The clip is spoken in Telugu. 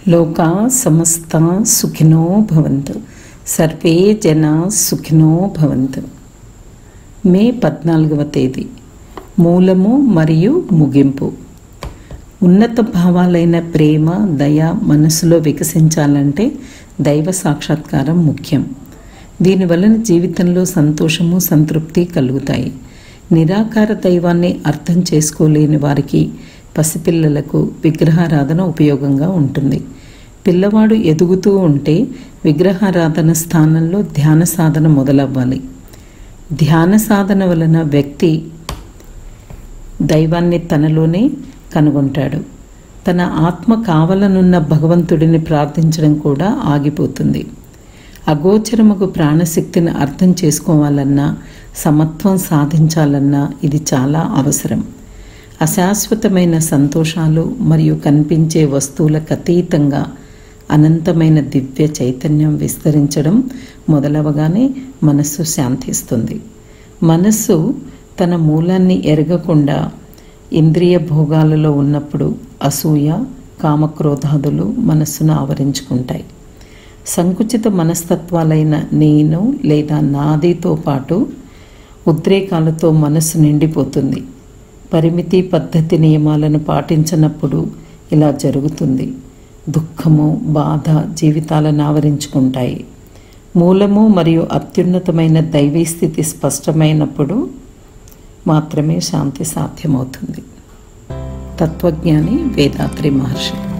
లోకా సమస్త సుఖినో భవంతు సర్వే జన సుఖినో భవంతు మే పద్నాలుగవ తేదీ మూలము మరియు ముగింపు ఉన్నత భావాలైన ప్రేమ దయ మనసులో వికసించాలంటే దైవ సాక్షాత్కారం ముఖ్యం దీనివలన జీవితంలో సంతోషము సంతృప్తి కలుగుతాయి నిరాకార దైవాన్ని అర్థం చేసుకోలేని వారికి పసిపిల్లలకు విగ్రహారాధన ఉపయోగంగా ఉంటుంది పిల్లవాడు ఎదుగుతూ ఉంటే విగ్రహారాధన స్థానంలో ధ్యాన సాధన మొదలవ్వాలి ధ్యాన సాధన వలన వ్యక్తి దైవాన్ని తనలోనే కనుగొంటాడు తన ఆత్మ కావలనున్న భగవంతుడిని ప్రార్థించడం కూడా ఆగిపోతుంది అగోచరముకు ప్రాణశక్తిని అర్థం చేసుకోవాలన్నా సమత్వం సాధించాలన్నా ఇది చాలా అవసరం అశాశ్వతమైన సంతోషాలు మరియు కనిపించే వస్తువులకు అతీతంగా అనంతమైన దివ్య చైతన్యం విస్తరించడం మొదలవగానే మనస్సు శాంతిస్తుంది మనస్సు తన మూలాన్ని ఎరగకుండా ఇంద్రియ భోగాలలో ఉన్నప్పుడు అసూయ కామక్రోధాదులు మనస్సును ఆవరించుకుంటాయి సంకుచిత మనస్తత్వాలైన నేను లేదా నాదితో పాటు ఉద్రేకాలతో మనస్సు నిండిపోతుంది పరిమితి పద్ధతి నియమాలను పాటించనప్పుడు ఇలా జరుగుతుంది దుఃఖము బాధ జీవితాలను ఆవరించుకుంటాయి మూలము మరియు అత్యున్నతమైన దైవీ స్థితి స్పష్టమైనప్పుడు మాత్రమే శాంతి సాధ్యమవుతుంది తత్వజ్ఞాని వేదాత్రి మహర్షి